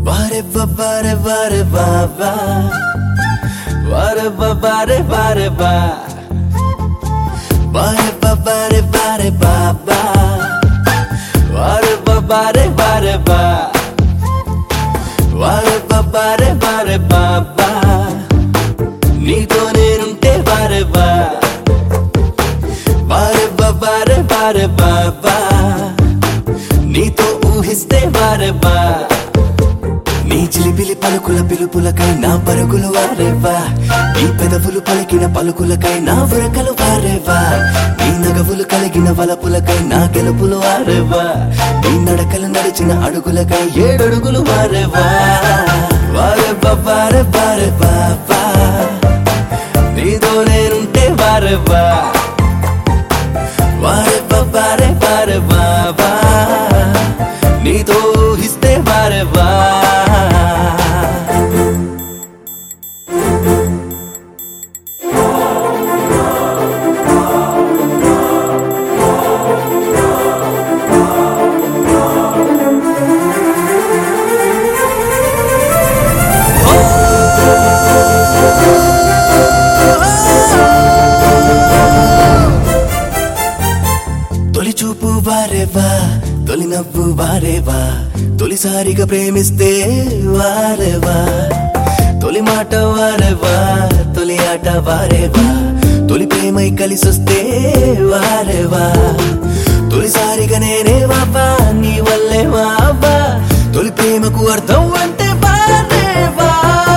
వారే వారే వారే బాబా వారే వారే వారే బా వారే వారే వారే బాబా వారే వారే వారే బా వారే వారే వారే బాబా నీతో నేనుంటే వారే బా వారే వారే వారే బాబా నీతో ఊహిస్తే వారే బా నీ చిలిపిలి పలుకుల పిలుపులకై నా పరుగులు వారేవా నీ పెదవులు పలికిన పలుకులకై నా ఉరకలు వారేవా నీ నగవులు కలిగిన వలపులకై నా గెలుపులు వారేవా నీ నడకలు నడిచిన అడుగులకై ఏడడుగులు వారేవా వారేవా వారే వారే బాబా నీతో నేనుంటే వారేవా వారేవా వారే వారే బాబా నీతో ఊహిస్తే వారేవా తొలి చూపు వారేవా తొలి నవ్వు వారేవా తొలిసారిగా ప్రేమిస్తే వారేవా తొలి మాట వారేవా తొలి ఆట వారేవా తొలి ప్రేమై కలిసొస్తే వారేవా తొలిసారిగా నేనే వాపా నీ వల్లే వాపా తొలి ప్రేమకు అర్థం అంటే వారేవా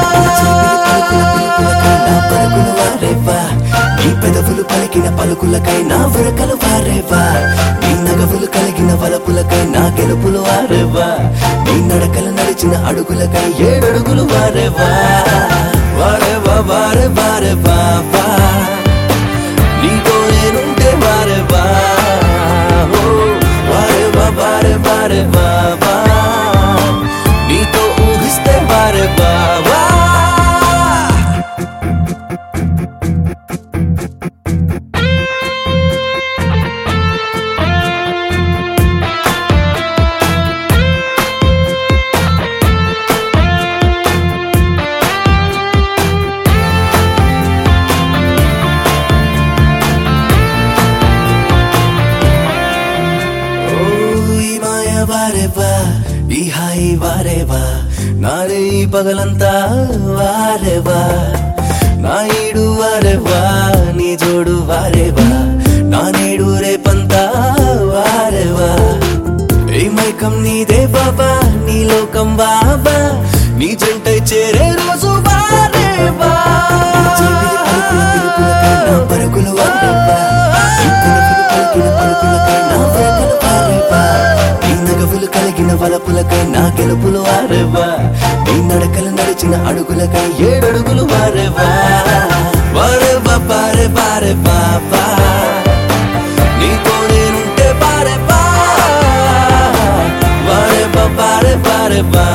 నా పలుకులు వారేవా నీ పెదవులు పలికిన పలుకులకై నా ఉరకలు వారేవా నీ నగవులు కలిగిన వలపులకై నా గెలుపులు వారేవా నీ నడకలు నడిచిన అడుగులకై ఏడడుగులు వారేవా వారేవా వారే వారే బాబా నీతో నేనుంటే వారేవా ఓ, వారేవా వారే వారే బాబా నీతో ఊహిస్తే వారే బాబా ఓ ఈ మాయ వారేవా ఈ హాయి వారేవా నారే ఈ పగలంతా వారేవా నా ఈడు వారేవా నీ జోడు వారేవా నా నేడు రేపంతా వారేవా ఈ మైకం నీదే బాబా నీ లోకం బాబా నీ జంటై చేరే రోజు వారేవా పరుగులు వారేవా నీ పిలుపులు పలికిన పలుకులకై నా వ్రతలు వారేవా నీ నగవులు కలిగిన వలపులకై నా గెలుపులు వారేవా నీ నడకలు నడిచిన అడుగులకై ఏడడుగులు వారేవా వారేవా పారే పారే బాబా నీతో నేనుంటే పారే బా వారే బా పారే పారే బా